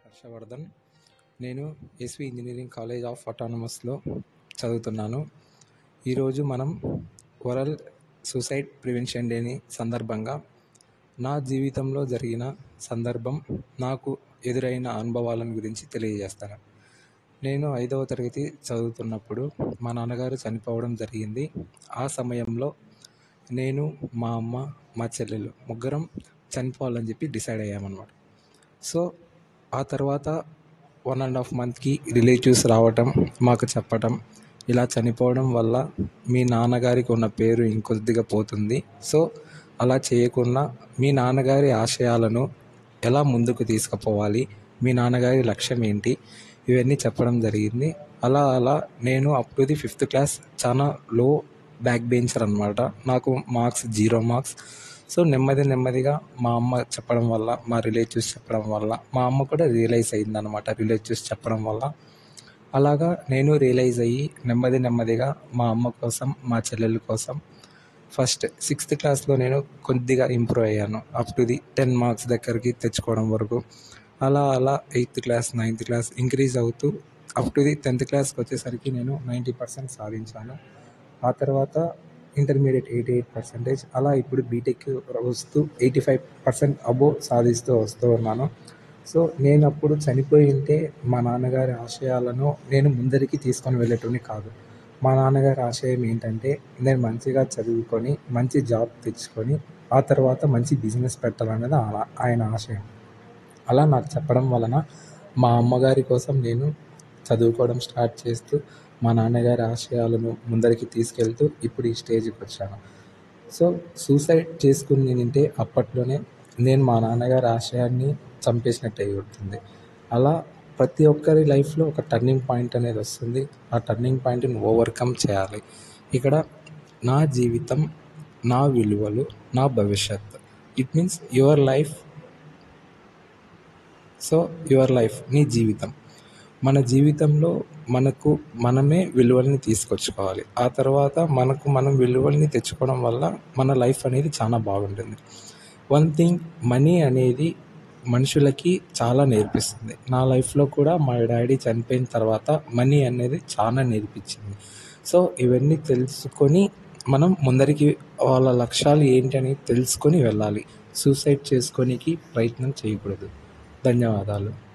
హర్షవర్ధన్ నేను SV engineering college of ఆటానమస్లో చదువుతున్నాను ఈరోజు మనం వరల్డ్ సూసైడ్ ప్రివెన్షన్ డేని సందర్భంగా నా జీవితంలో జరిగిన సందర్భం నాకు ఎదురైన అనుభవాలను గురించి తెలియజేస్తాను నేను ఐదవ తరగతి చదువుతున్నప్పుడు మా నాన్నగారు చనిపోవడం జరిగింది ఆ సమయంలో నేను మా అమ్మ మా చెల్లెలు ముగ్గురం చనిపోవాలని చెప్పి డిసైడ్ అయ్యామన్నమాట సో ఆ తర్వాత వన్ అండ్ హాఫ్ మంత్కి రిలేటివ్స్ రావటం మాకు చెప్పటం ఇలా చనిపోవడం వల్ల మీ నాన్నగారికి ఉన్న పేరు ఇంకొద్దిగా పోతుంది సో అలా చేయకుండా మీ నాన్నగారి ఆశయాలను ఎలా ముందుకు తీసుకుపోవాలి మీ నాన్నగారి లక్ష్యం ఏంటి ఇవన్నీ చెప్పడం జరిగింది అలా అలా నేను up to the fifth class చాలా లో బ్యాక్ బెంచర్ అనమాట నాకు మార్క్స్ జీరో మార్క్స్ సో నెమ్మది నెమ్మదిగా మా అమ్మ చెప్పడం వల్ల మా రిలేటివ్స్ చెప్పడం వల్ల మా అమ్మ కూడా రియలైజ్ అయింది అనమాట రిలేటివ్స్ చెప్పడం వల్ల అలాగా నేను రియలైజ్ అయ్యి నెమ్మది నెమ్మదిగా మా అమ్మ కోసం మా చెల్లెల కోసం ఫస్ట్ సిక్స్త్ క్లాస్లో నేను కొద్దిగా ఇంప్రూవ్ అయ్యాను up to the ten marks దగ్గరికి తెచ్చుకోవడం వరకు అలా అలా eighth class ninth class increase అవుతూ అప్ టు ది టెన్త్ క్లాస్కి వచ్చేసరికి నేను నైంటీ పర్సెంట్ సాధించాను ఆ తర్వాత ఇంటర్మీడియట్ ఎయిటీ ఎయిట్ పర్సెంటేజ్ అలా ఇప్పుడు బీటెక్ వస్తూ ఎయిటీ ఫైవ్ పర్సెంట్ అబోవ్ సాధిస్తూ వస్తూ ఉన్నాను సో నేను అప్పుడు చనిపోయి ఉంటే మా నాన్నగారి ఆశయాలను నేను ముందరికి తీసుకొని వెళ్ళేటోని కాదు మా నాన్నగారి ఆశయం ఏంటంటే నేను మంచిగా చదువుకొని మంచి జాబ్ తెచ్చుకొని ఆ తర్వాత మంచి బిజినెస్ పెట్టాలనేది ఆ- ఆయన ఆశయం అలా నాకు చెప్పడం వలన మా అమ్మగారి కోసం నేను చదువుకోవడం స్టార్ట్ చేస్తూ మా నాన్నగారి ఆశయాలను ముందరికి తీసుకెళ్తూ ఇప్పుడు ఈ స్టేజ్కి వచ్చాను సో సూసైడ్ చేసుకుని నింటే అప్పట్లోనే నేను మా నాన్నగారి ఆశయాన్ని చంపేసినట్టు అవుతుంది అలా ప్రతి ఒక్కరి లైఫ్లో ఒక టర్నింగ్ పాయింట్ అనేది వస్తుంది ఆ టర్నింగ్ పాయింట్ని ఓవర్కమ్ చేయాలి ఇక్కడ నా జీవితం నా విలువలు నా భవిష్యత్ it means your life so your life నీ జీవితం మన జీవితంలో మనకు మనమే విలువల్ని తీసుకొచ్చుకోవాలి ఆ తర్వాత మనకు మనం విలువల్ని తెచ్చుకోవడం వల్ల మన లైఫ్ అనేది చాలా బాగుంటుంది వన్ థింగ్ మనీ అనేది మనుషులకి చాలా నేర్పిస్తుంది నా లైఫ్లో కూడా మా డాడీ చనిపోయిన తర్వాత మనీ అనేది చాలా నేర్పించింది సో ఇవన్నీ తెలుసుకొని మనం ముందరికి వాళ్ళ లక్ష్యాలు ఏంటి అని తెలుసుకొని వెళ్ళాలి సూసైడ్ చేసుకోనికి ప్రయత్నం చేయకూడదు ధన్యవాదాలు